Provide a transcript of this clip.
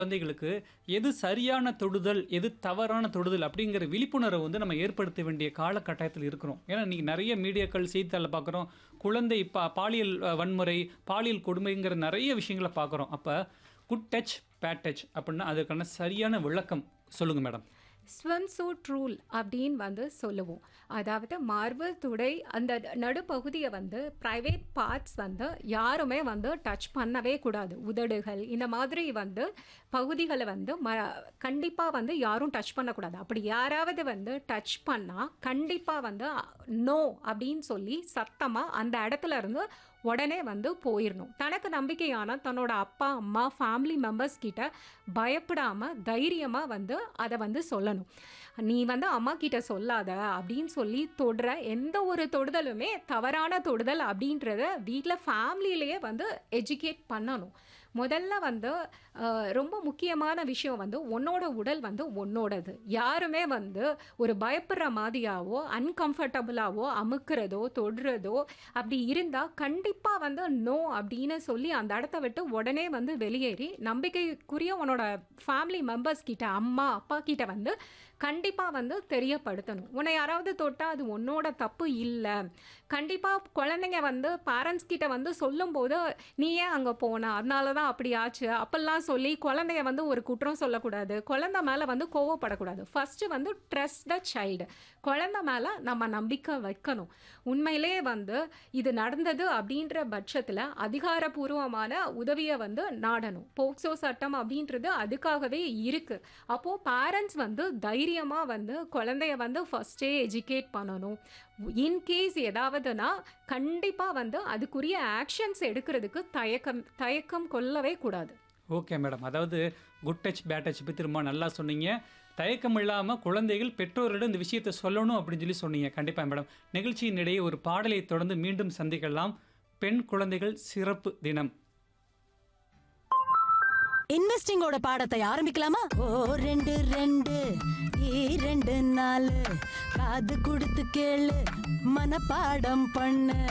குழந்தைகளுக்கு எது சரியான தொடுதல் எது தவறான தொடுதல் அப்படிங்கிற விழிப்புணர்வை வந்து நம்ம ஏற்படுத்த வேண்டிய காலகட்டாயத்தில் இருக்கிறோம் ஏன்னா இன்னைக்கு நிறைய மீடியாக்கள் செய்தித்தாளில் பார்க்குறோம் குழந்தை பா பாலியல் அஹ், வன்முறை பாலியல் கொடுமைங்கிற நிறைய விஷயங்களை பார்க்குறோம் அப்போ குட் டச் பேட் டச் அப்படின்னா அதுக்கான சரியான விளக்கம் சொல்லுங்கள் மேடம் ஸ்வம் சூட் ரூல் அப்படின்னு வந்து சொல்லுவோம் அதாவது மார்பிள் துடை அந்த நடுப்பகுதியை வந்து ப்ரைவேட் பார்ட்ஸ் வந்து யாருமே வந்து டச் பண்ணவே கூடாது உதடுகள் இந்த மாதிரி வந்து பகுதிகளை வந்து ம கண்டிப்பாக வந்து யாரும் டச் பண்ணக்கூடாது அப்படி யாராவது வந்து டச் பண்ணால் கண்டிப்பாக வந்து நோ அப்படின்னு சொல்லி சத்தமாக அந்த இடத்துல இருந்து உடனே வந்து போயிடணும் தனக்கு நம்பிக்கையான தன்னோட அப்பா அம்மா ஃபேமிலி மெம்பர்ஸ் கிட்ட பயப்படாமல் தைரியமாக வந்து அதை வந்து சொல்லணும் நீ வந்து அம்மா கிட்ட சொல்லாத அப்படின்னு சொல்லி தொடுற எந்த ஒரு தொடுதலுமே தவறான தொடுதல் அப்படின்றத வீட்டில் ஃபேமிலியிலேயே வந்து எஜுகேட் பண்ணணும் முதல்ல வந்து அஹ், ரொம்ப முக்கியமான விஷயம் வந்து உன்னோட உடல் வந்து உன்னோடது யாருமே வந்து ஒரு பயப்படுற மாதிரியாவோ அன்கம்ஃபர்டபுளாவோ அமுக்கிறதோ தொடுறதோ அப்படி இருந்தால் கண்டிப்பாக வந்து நோ அப்படின்னு சொல்லி அந்த இடத்த விட்டு உடனே வந்து வெளியேறி நம்பிக்கைக்குரிய உன்னோட ஃபேமிலி மெம்பர்ஸ் கிட்ட அம்மா அப்பா கிட்ட வந்து கண்டிப்பாக வந்து தெரியப்படுத்தணும் உன்னை யாராவது தொட்டால் அது உன்னோட தப்பு இல்லை கண்டிப்பாக குழந்தைங்க வந்து பேரண்ட்ஸ் கிட்ட வந்து சொல்லும்போது நீ ஏன் அங்கே போன அதனால தான் அப்படி ஆச்சு அப்பெல்லாம் சொல்லி குழந்தைய வந்து ஒரு குற்றம் சொல்லக்கூடாது குழந்தை மேலே வந்து கோவப்படக்கூடாது ஃபஸ்ட்டு வந்து ட்ரஸ்ட் த சைல்டு குழந்தை மேலே நம்ம நம்பிக்கை வைக்கணும் உண்மையிலே வந்து இது நடந்தது அப்படின்ற பட்சத்தில் அதிகாரப்பூர்வமான உதவியை வந்து நாடணும் போக்சோ சட்டம் அப்படின்றது அதுக்காகவே இருக்குது அப்போது பேரண்ட்ஸ் வந்து தைரியமாக வந்து குழந்தைய வந்து ஃபஸ்ட்டே எஜுகேட் பண்ணணும் இன்கேஸ் ஏதாவதுனா கண்டிப்பாக வந்து அதுக்குரிய ஆக்ஷன்ஸ் எடுக்கிறதுக்கு தயக்கம் தயக்கம் கொள்ளவே கூடாது ஓகே மேடம் அதாவது குட் டச் பேட் டச் பற்றி ரொம்ப நல்லா சொன்னீங்க தயக்கம் இல்லாமல் குழந்தைகள் பெற்றோரிடம் இந்த விஷயத்தை சொல்லணும் அப்படின்னு சொல்லி சொன்னீங்க கண்டிப்பாக மேடம் நிகழ்ச்சியின் இடையே ஒரு பாடலை தொடர்ந்து மீண்டும் சந்திக்கலாம் பெண் குழந்தைகள் சிறப்பு தினம் இன்வெஸ்டிங்கோட பாடத்தை ஆரம்பிக்கலாமா ஓ ரெண்டு ரெண்டு இரண்டு நாலு காது கொடுத்து கேளு மனப்பாடம் பண்ணு